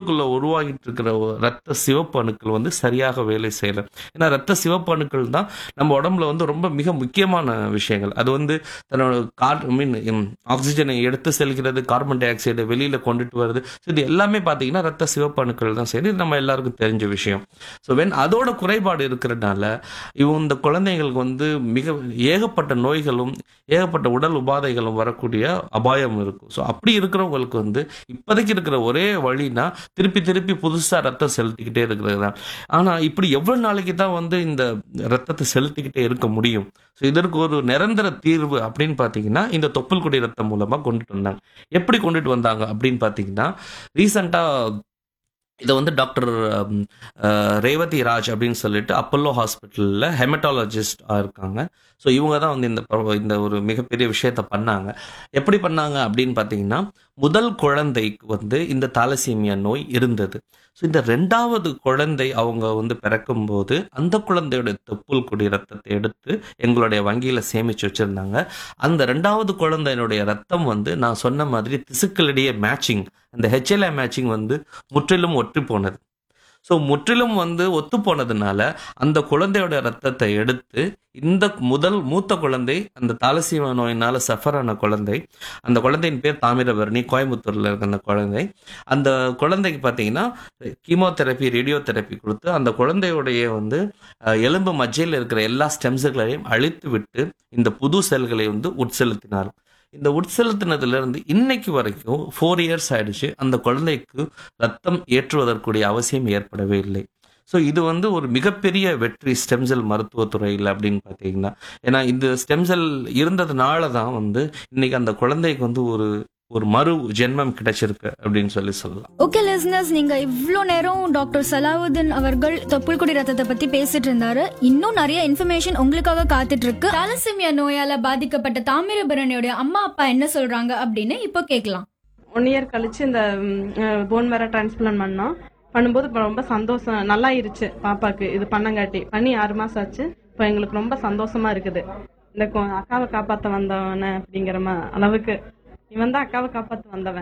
உள்ளுக்குள்ள உருவாகிட்டு இருக்கிற ஒரு ரத்த சிவப்பு அணுக்கள் வந்து சரியாக வேலை செய்யல ஏன்னா ரத்த சிவப்பு அணுக்கள் தான் நம்ம உடம்புல வந்து ரொம்ப மிக முக்கியமான விஷயங்கள் அது வந்து தன்னோட கார் மீன் ஆக்சிஜனை எடுத்து செல்கிறது கார்பன் டை ஆக்சைடை வெளியில கொண்டுட்டு வருது ஸோ இது எல்லாமே பார்த்தீங்கன்னா ரத்த சிவப்பு அணுக்கள் தான் செய்யுது இது நம்ம எல்லாருக்கும் தெரிஞ்ச விஷயம் ஸோ வென் அதோட குறைபாடு இருக்கிறதுனால இவங்க இந்த குழந்தைங்களுக்கு வந்து மிக ஏகப்பட்ட நோய்களும் ஏகப்பட்ட உடல் உபாதைகளும் வரக்கூடிய அபாயம் இருக்கும் ஸோ அப்படி இருக்கிறவங்களுக்கு வந்து இப்போதைக்கு இருக்கிற ஒரே வழினா திருப்பி திருப்பி புதுசாக ரத்தம் செலுத்திக்கிட்டே இருக்கிறது தான் ஆனால் இப்படி எவ்வளோ நாளைக்கு தான் வந்து இந்த ரத்தத்தை செலுத்திக்கிட்டே இருக்க முடியும் ஸோ இதற்கு ஒரு நிரந்தர தீர்வு அப்படின்னு பார்த்தீங்கன்னா இந்த தொப்புள் கொடி ரத்தம் மூலமாக கொண்டுட்டு வந்தாங்க எப்படி கொண்டுட்டு வந்தாங்க அப்படின்னு பார்த்தீங்கன்னா ரீசண்டாக இதை வந்து டாக்டர் அம், அஹ், ரேவதி ராஜ் அப்படின்னு சொல்லிட்டு அப்பல்லோ ஹாஸ்பிட்டலில் ஹெமட்டாலஜிஸ்டாக இருக்காங்க ஸோ இவங்க தான் வந்து இந்த ப- இந்த ஒரு மிகப்பெரிய விஷயத்த பண்ணாங்க எப்படி பண்ணாங்க அப்படின்னு பார்த்தீங்கன்னா முதல் குழந்தைக்கு வந்து இந்த தாலசீமியா நோய் இருந்தது ஸோ இந்த ரெண்டாவது குழந்தை அவங்க வந்து பிறக்கும்போது அந்த குழந்தையோட தொப்புள் கொடி ரத்தத்தை எடுத்து எங்களுடைய வங்கியில் சேமிச்சு வச்சுருந்தாங்க அந்த ரெண்டாவது குழந்தையினுடைய ரத்தம் வந்து நான் சொன்ன மாதிரி திசுக்களிடையே மேட்சிங் அந்த ஹெச்எல்ஏ மேட்சிங் வந்து முற்றிலும் ஒற்றி போனது ஸோ முற்றிலும் வந்து ஒத்து போனதுனால அந்த குழந்தையோட ரத்தத்தை எடுத்து இந்த முதல் மூத்த குழந்தை அந்த தாலசீமா நோயினால சஃபர் ஆன குழந்தை அந்த குழந்தையின் பேர் தாமிரபரணி கோயம்புத்தூர்ல இருக்க அந்த குழந்தை அந்த குழந்தைக்கு பார்த்தீங்கன்னா கீமோதெரப்பி ரேடியோ தெரப்பி கொடுத்து அந்த குழந்தையுடைய வந்து அஹ், எலும்பு மஜ்ஜையில் இருக்கிற எல்லா ஸ்டெம்ஸுகளையும் அழித்து விட்டு இந்த புது செல்களை வந்து உட்செலுத்தினார் இந்த உட்செலுத்தினதுல இருந்து இன்னைக்கு வரைக்கும் ஃபோர் இயர்ஸ் ஆயிடுச்சு அந்த குழந்தைக்கு ரத்தம் ஏற்றுவதற்குரிய அவசியம் ஏற்படவே இல்லை ஸோ இது வந்து ஒரு மிகப்பெரிய வெற்றி ஸ்டெம் செல் மருத்துவத்துறையில் அப்படின்னு பார்த்தீங்கன்னா ஏன்னா இந்த ஸ்டெம் செல் இருந்ததுனால தான் வந்து இன்னைக்கு அந்த குழந்தைக்கு வந்து ஒரு ஒரு மறு ஜென்மம் கிடைச்சிருக்கு அப்படின்னு சொல்லி சொல்லலாம் ஓகே லிசனர்ஸ் நீங்க இவ்ளோ நேரம் டாக்டர் சலாவுதீன் அவர்கள் தொப்புள்குடி ரத்தத்தை பத்தி பேசிட்டு இருந்தாரு இன்னும் நிறைய இன்ஃபர்மேஷன் உங்களுக்காக காத்துட்டு இருக்கு தாலசிமியா நோயால பாதிக்கப்பட்ட தாமிரபரணியோட அம்மா அப்பா என்ன சொல்றாங்க அப்படின்னு இப்போ கேட்கலாம் ஒன் இயர் கழிச்சு இந்த போன் மேரோ டிரான்ஸ்பிளான்ட் பண்ணோம் பண்ணும்போது இப்ப ரொம்ப சந்தோஷம் நல்லாயிருச்சு பாப்பாக்கு இது பண்ணங்காட்டி பண்ணி ஆறு மாசம் ஆச்சு இப்போ எங்களுக்கு ரொம்ப சந்தோஷமா இருக்குது இந்த கொ- அக்காவை காப்பாத்த வந்தவன அப்படிங்கிற மா- அளவுக்கு இவன் தான் அக்காவை காப்பாத்த வந்தவன்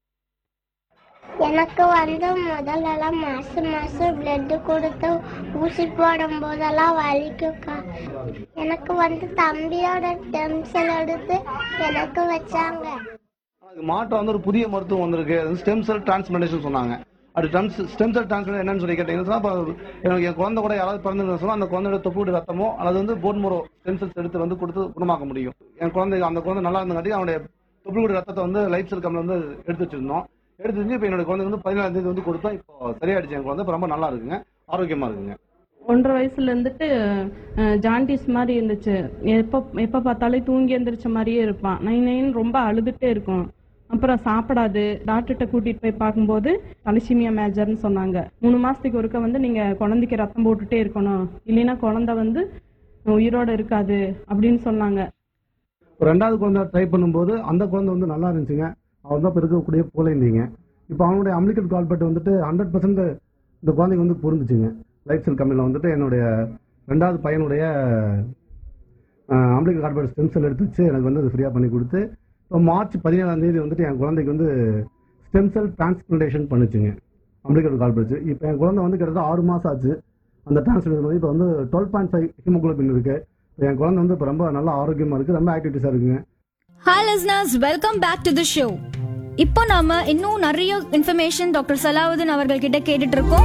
எனக்கு வந்து முதல்லலாம் மாசம் மாசம் பிளட் கொடுத்து ஊசி போடும் போதெல்லாம் வலிக்கும்க்கா எனக்கு வந்து தம்பியோட டெம்சல் எடுத்து எனக்கு வச்சாங்க அதுக்கு மாற்றம் வந்து ஒரு புதிய மருத்துவம் வந்திருக்கு அது ஸ்டெம் செல் டிரான்ஸ்பிளான்டேஷன் சொன்னாங்க அது ஸ்டெம் செல் டிரான்ஸ்பிளான்ட் என்னன்னு சொல்லி கேட்டீங்கன்னா இப்போ எனக்கு என் குழந்தை கூட யாராவது பிறந்து சொன்னா அந்த குழந்தையோட தொப்புடு ரத்தமோ அல்லது வந்து போன்மரோ ஸ்டெம் செல்ஸ் எடுத்து வந்து கொடுத்து குணமாக்க முடியும் என் குழந்தை அந்த குழந்தை நல்லா இருந்தங்காட்டி அவனுடைய தொப்புள் ரத்தத்தை வந்து லைஃப் செல் கம்மில் வந்து எடுத்து வச்சிருந்தோம் எடுத்து வச்சு இப்போ என்னோட குழந்தை வந்து பதினாலாம் தேதி வந்து கொடுத்தோம் இப்போ சரியாயிடுச்சு என் குழந்தை இப்போ ரொம்ப நல்லா இருக்குங்க ஆரோக்கியமா இருக்குங்க ஒன்றரை வயசுல இருந்துட்டு அஹ், ஜாண்டிஸ் மாதிரி இருந்துச்சு எப்ப எப்ப பார்த்தாலும் தூங்கி எந்திரிச்ச மாதிரியே இருப்பான் நைன் நைன் ரொம்ப அழுதுட்டே இருக்கும் அப்புறம் சாப்பிடாது டாக்டர்கிட்ட கூட்டிட்டு போய் பார்க்கும்போது தலசிமியா மேஜர்னு சொன்னாங்க மூணு மாசத்துக்கு ஒருக்க வந்து நீங்க குழந்தைக்கு ரத்தம் போட்டுட்டே இருக்கணும் இல்லைன்னா குழந்தை வந்து உயிரோட இருக்காது அப்படின்னு சொன்னாங்க இப்போ ரெண்டாவது குழந்தை ட்ரை பண்ணும்போது அந்த குழந்தை வந்து நல்லா இருந்துச்சுங்க அவர் தான் இப்போ இருக்கக்கூடிய போலேந்தீங்க இப்போ அவனுடைய அம்லிகட் கால்பட் வந்துட்டு ஹண்ட்ரட் பர்சன்ட் இந்த குழந்தைக்கு வந்து பொருந்துச்சுங்க லைஃப் செல் கம்பெனியில் வந்துட்டு என்னுடைய ரெண்டாவது பையனுடைய அம்லிகட் கால்பட் ஸ்டெம் செல் எடுத்து வச்சு எனக்கு வந்து அது ஃப்ரீயாக பண்ணி கொடுத்து இப்போ மார்ச் பதினேழாம் தேதி வந்துட்டு என் குழந்தைக்கு வந்து ஸ்டெம் செல் டிரான்ஸ்பிளான்டேஷன் பண்ணுச்சுங்க அம்லிகட் கால்பட் இப்போ என் குழந்தை வந்து கிட்டத்தட்ட ஆறு மாதம் ஆச்சு அந்த டிரான்ஸ்பிளேஷன் பண்ணி இப்போ வந்து டுவெல் பாயிண்ட் ஃபைவ் ஹீமோகுளோபின் இருக்கு இப்போ என் குழந்தை வந்து இப்போ ரொம்ப நல்லா ஆரோக்கியமாக இருக்குது ரொம்ப ஆக்டிவிட்டிஸாக இருக்குங்க hi listeners welcome back to the show இப்போ நாம இன்னும் நிறைய இன்ஃபர்மேஷன் டாக்டர் சலாவுதீன் அவர்கள் கிட்ட கேட்டுட்டு இருக்கோம்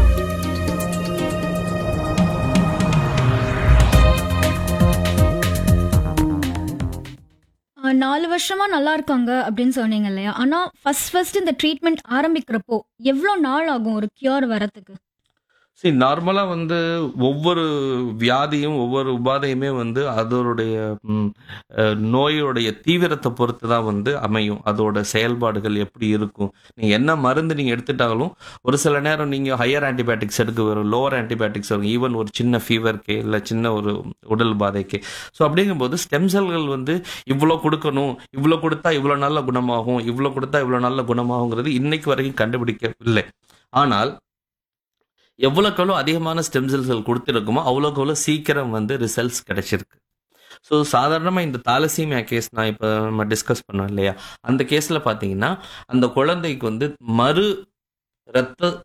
அஹ், நாலு வருஷமா நல்லா இருக்காங்க அப்படின்னு சொன்னீங்க இல்லையா ஆனா ஃபர்ஸ்ட் ஃபர்ஸ்ட் இந்த ட்ரீட்மெண்ட் ஆரம்பிக்கிறப்போ எவ்வளோ நாள் ஆகும் ஒரு கியூர் வரத்துக்கு சரி நார்மலாக வந்து ஒவ்வொரு வியாதியும் ஒவ்வொரு உபாதையுமே வந்து அதனுடைய ம், அஹ், நோயோடைய தீவிரத்தை பொறுத்து தான் வந்து அமையும் அதோட செயல்பாடுகள் எப்படி இருக்கும் நீங்கள் என்ன மருந்து நீங்கள் எடுத்துட்டாலும் ஒரு சில நேரம் நீங்கள் ஹையர் ஆன்டிபயோட்டிக்ஸ் எடுக்க வரும் லோவர் ஆன்டிபயோட்டிக்ஸ் வரும் ஈவன் ஒரு சின்ன ஃபீவருக்கு இல்லை சின்ன ஒரு உடல் பாதைக்கு ஸோ அப்படிங்கும்போது ஸ்டெம் செல்கள் வந்து இவ்வளோ கொடுக்கணும் இவ்வளோ கொடுத்தா இவ்வளோ நல்ல குணமாகும் இவ்வளோ கொடுத்தா இவ்வளோ நல்ல குணமாகுங்கிறது இன்னைக்கு வரைக்கும் கண்டுபிடிக்கவில்லை ஆனால் எவ்வளோக்கு எவ்வளோ அதிகமான ஸ்டெம் செல்ஸ்கள் கொடுத்துருக்குமோ அவ்வளோக்கு எவ்வளோ சீக்கிரம் வந்து ரிசல்ட்ஸ் கிடைச்சிருக்கு ஸோ சாதாரணமாக இந்த தாலசீமியா கேஸ் நான் இப்போ நம்ம டிஸ்கஸ் பண்ணோம் இல்லையா அந்த கேஸில் பார்த்தீங்கன்னா அந்த குழந்தைக்கு வந்து மறு ரத்த